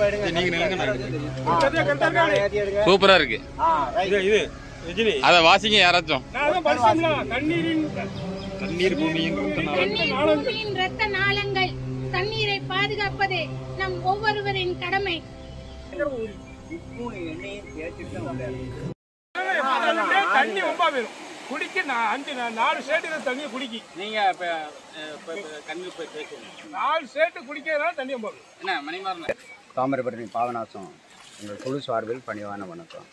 இப்ப எடுங்க நீங்க நில்லுங்க, நான் ஆ, ஏத்தி எடுங்க சூப்பரா இருக்கு ஆ ரைட் இது ரஜினி அத வாசிங்க யாராச்சும் நான் அதான் படிச்சோம்ல தண்ணீரின் தண்ணீர் பூமியின் தண்ணீர் பூமியின் இரத்த நாளங்கள் தண்ணீரை பாதுகாப்பது நம் ஒவ்வொருவரின் கடமை உப்பும் எண்ணெயும் தேய்ச்சிட்டு தான் உள்ள அதுலயே தண்ணி ரொம்ப வேணும் குடிக்க நான் அஞ்சு நான் நாலு ஸ்டேட்டு தண்ணியை குடிக்கி நீங்க இப்ப இப்ப கண்ணு போய் பேசுங்க நாலு ஸ்டேட்டு குடிக்கிறதுனால தண்ணி ரொம்ப வேணும் என்ன மணிமாறன் தாமிரபரணி பாவநாசம் எங்கள் குழு சார்பில் பணிவான வணக்கம்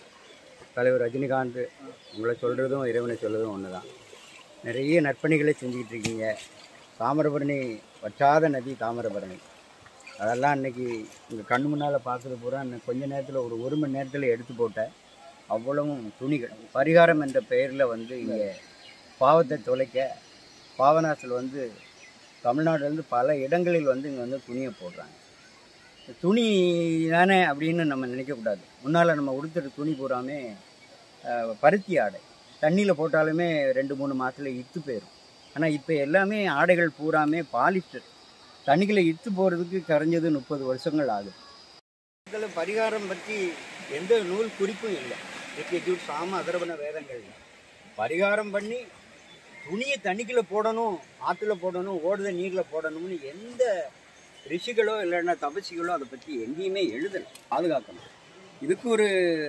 தலைவர் ரஜினிகாந்த் உங்களை சொல்கிறதும் இறைவனை சொல்கிறதும் ஒன்று தான் நிறைய நற்பணிகளை செஞ்சுக்கிட்டு இருக்கீங்க தாமிரபரணி வற்றாத நதி தாமிரபரணி அதெல்லாம் இன்னைக்கு உங்கள் கண் முன்னால் பார்க்குறது பூரா இன்னும் கொஞ்ச நேரத்தில் ஒரு ஒரு மணி நேரத்தில் எடுத்து போட்ட அவ்வளவும் துணிகள் பரிகாரம் என்ற பெயரில் வந்து இங்கே பாவத்தை தொலைக்க பாவநாசில் வந்து தமிழ்நாட்டிலேருந்து பல இடங்களில் வந்து இங்கே வந்து துணியை போடுறாங்க துணி தானே அப்படின்னு நம்ம நினைக்கக்கூடாது முன்னால் நம்ம உடுத்துற துணி பூராமே அஹ், பருத்தி ஆடை தண்ணியில் போட்டாலுமே ரெண்டு மூணு மாதத்தில் இத்து போயிடும் ஆனால் இப்போ எல்லாமே ஆடைகள் பூராமே பாலிஸ்டர் தண்ணிக்குள்ள இத்து போகிறதுக்கு கரைஞ்சது முப்பது வருஷங்கள் ஆகுது இதில் பரிகாரம் பற்றி எந்த நூல் குறிப்பும் இல்லை ரிக்கெட்யூட் சாம அதர்வன வேதங்கள் பரிகாரம் பண்ணி துணியை தண்ணிக்குள்ள போடணும் ஆற்றுல போடணும் ஓடுத நீரில் போடணும்னு எந்த ரிஷிகளோ இல்லைன்னா தபசிகளோ அதை பற்றி எங்கேயுமே எழுதலை பாதுகாக்கணும் இதுக்கு ஒரு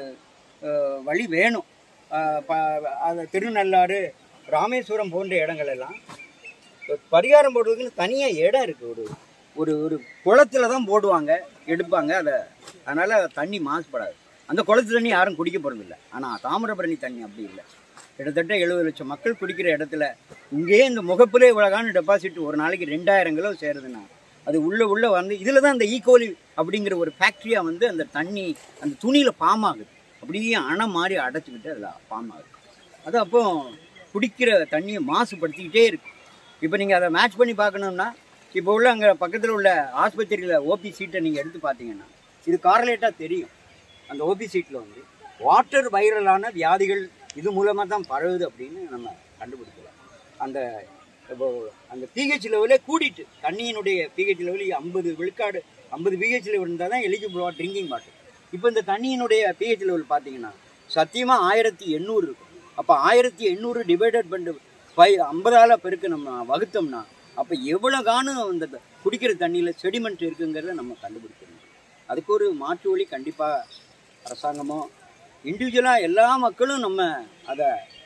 அஹ், வழி வேணும் அஹ், ப- அது திருநள்ளாறு ராமேஸ்வரம் போன்ற இடங்கள் எல்லாம் பரிகாரம் போடுறதுக்குன்னு தனியாக இடம் இருக்குது ஒரு ஒரு ஒரு குளத்துல தான் போடுவாங்க எடுப்பாங்க அதை அதனால் தண்ணி மாசுபடாது அந்த குளத்து தண்ணி யாரும் குடிக்க போகிறதில்ல ஆனால் தாமிரபரணி தண்ணி அப்படி இல்லை கிட்டத்தட்ட எழுபது லட்சம் மக்கள் குடிக்கிற இடத்துல இங்கேயே இந்த முகப்பிலே இவ்வளோகான டெபாசிட் ஒரு நாளைக்கு ரெண்டாயிரம் கிலோ சேருதுன்னா அது உள்ள உள்ள வந்து இதில் தான் அந்த ஈகோலி அப்படிங்கிற ஒரு ஃபேக்ட்ரியாக வந்து அந்த தண்ணி அந்த துணியில் பாம் ஆகுது அப்படியே அணை மாதிரி அடைச்சிக்கிட்டு அதில் பாம் ஆகுது அது அப்போ குடிக்கிற தண்ணியை மாசுபடுத்திக்கிட்டே இருக்கு இப்போ நீங்கள் அதை மேட்ச் பண்ணி பார்க்கணும்னா இப்போ உள்ள அங்கே பக்கத்தில் உள்ள ஆஸ்பத்திரியில் ஓபி சீட்டை நீங்கள் எடுத்து பார்த்தீங்கன்னா இது காரலேட்டாக தெரியும் அந்த ஓபி சீட்டில் வந்து வாட்டர் வைரலான வியாதிகள் இது மூலமாக தான் பரவுது அப்படின்னு நம்ம கண்டுபிடிக்கலாம் அந்த இப்போ அந்த பிஹெச் லெவலே கூடிட்டு தண்ணியினுடைய பிஹெச் லெவல் ஐம்பது விழுக்காடு ஐம்பது பிஹெச் லெவல் இருந்தால் தான் எலிஜிபிள் ட்ரிங்கிங் வாட்டர் இப்போ இந்த தண்ணியினுடைய பிஹெச் லெவல் பார்த்தீங்கன்னா சத்தியமாக ஆயிரத்தி எண்ணூறு இருக்கும் அப்போ ஆயிரத்தி எண்ணூறு டிவைடட் பண்ணி ஃபைவ் ஐம்பதால பெருக்கு நம்ம வகுத்தோம்னா அப்போ எவ்வளோ காணும் அந்த த- குடிக்கிற தண்ணியில் செடிமெண்ட் இருக்குங்கிறத நம்ம கண்டுபிடிக்கணும் அதுக்கு ஒரு மாற்று வழி கண்டிப்பாக அரசாங்கமோ இண்டிவிஜுவலாக எல்லா மக்களும் நம்ம அதை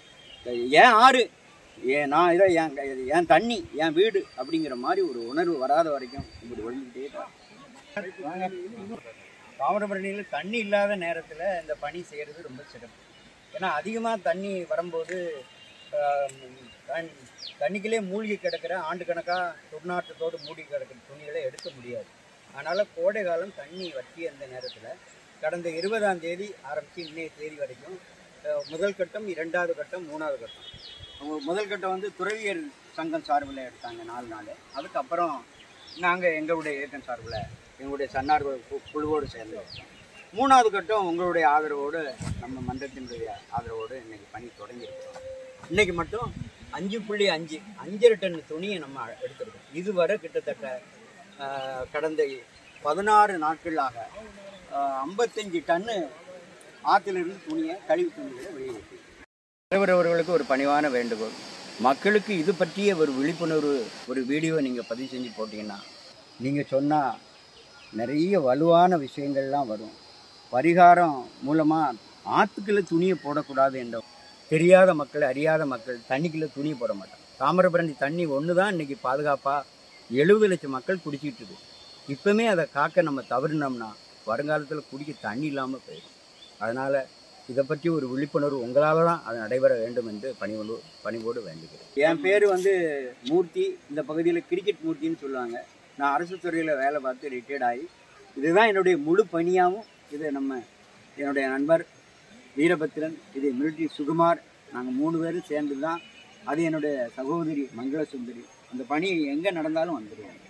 ஏன் ஆறு ஏன் நான் இதை என் க- இது என் தண்ணி என் வீடு அப்படிங்கிற மாதிரி ஒரு உணர்வு வராத வரைக்கும் இப்படி ஒழிஞ்சுக்கிட்டே தான் தாமிரபரணியில் தண்ணி இல்லாத நேரத்தில் இந்த பணி செய்கிறது ரொம்ப சிறப்பு ஏன்னா அதிகமாக தண்ணி வரும்போது ஆம், தண்- தண்ணிக்குள்ளே மூழ்கி கிடக்கிற ஆண்டு கணக்காக துர்நாற்றத்தோடு மூடி கிடக்கிற துணிகளை எடுக்க முடியாது அதனால் கோடை காலம் தண்ணி வற்றிய அந்த நேரத்தில் கடந்த இருபதாம் தேதி ஆரம்பித்து இன்னைய தேதி வரைக்கும் அஹ், முதல் கட்டம் இரண்டாவது கட்டம் மூணாவது கட்டம் அவங்க முதல் கட்டம் வந்து துறவியர் சங்கம் சார்பில் எடுத்தாங்க நாலு நாள் அதுக்கப்புறம் நாங்கள் எங்களுடைய இயக்கம் சார்பில் எங்களுடைய சன்னார்வ கு- குழுவோடு சேர்ந்து எடுத்தோம் மூணாவது கட்டம் உங்களுடைய ஆதரவோடு நம்ம மன்றத்தினுடைய ஆதரவோடு இன்னைக்கு பணி தொடங்கியிருக்கிறோம் இன்னைக்கு மட்டும் அஞ்சு புள்ளி அஞ்சு அஞ்சரை டன் துணியை நம்ம எடுத்திருக்கோம் இதுவரை கிட்டத்தட்ட ஆஹ், கடந்த பதினாறு நாட்களாக ஆஹ், ஐம்பத்தஞ்சு டன்னு ஆற்றிலிருந்து துணியை கழிவு துணிகளை வெளியேற்றி தலைவர் அவர்களுக்கு ஒரு பணிவான வேண்டுகோள் மக்களுக்கு இது பற்றிய ஒரு விழிப்புணர்வு ஒரு வீடியோ நீங்கள் பதிவு செஞ்சு போட்டீங்கன்னா நீங்கள் சொன்னால் நிறைய வலுவான விஷயங்கள்லாம் வரும் பரிகாரம் மூலமாக ஆற்றுக்குள்ள துணியை போடக்கூடாது என்ற தெரியாத மக்கள் அறியாத மக்கள் தண்ணிக்குள்ள துணியை போட மாட்டாங்க தாமிரபரணி தண்ணி ஒன்று தான் இன்றைக்கி பாதுகாப்பாக எழுபது லட்சம் மக்கள் குடிச்சிட்டு இருக்கு இப்போமே அதை காக்க நம்ம தவறினோம்னா வருங்காலத்தில் குடிக்க தண்ணி இல்லாமல் போயிடும் அதனால் இதை பற்றி ஒரு விழிப்புணர்வு உங்களால் தான் அது நடைபெற வேண்டும் என்று பணிவோடு பணிவோடு வேண்டுகிறேன் என் பேர் வந்து மூர்த்தி இந்த பகுதியில் கிரிக்கெட் மூர்த்தின்னு சொல்லுவாங்க நான் அரசு துறையில் வேலை பார்த்து ரிட்டையர்ட் ஆகி இதுதான் என்னுடைய முழு பணியாகவும் இது நம்ம என்னுடைய நண்பர் வீரபத்திரன் இது மிலிட்ரி சுகுமார் நாங்கள் மூணு பேரும் சேர்ந்து தான் அது என்னுடைய சகோதரி மங்கள சுந்தரி அந்த பணி எங்கே நடந்தாலும் வந்துடுவோம்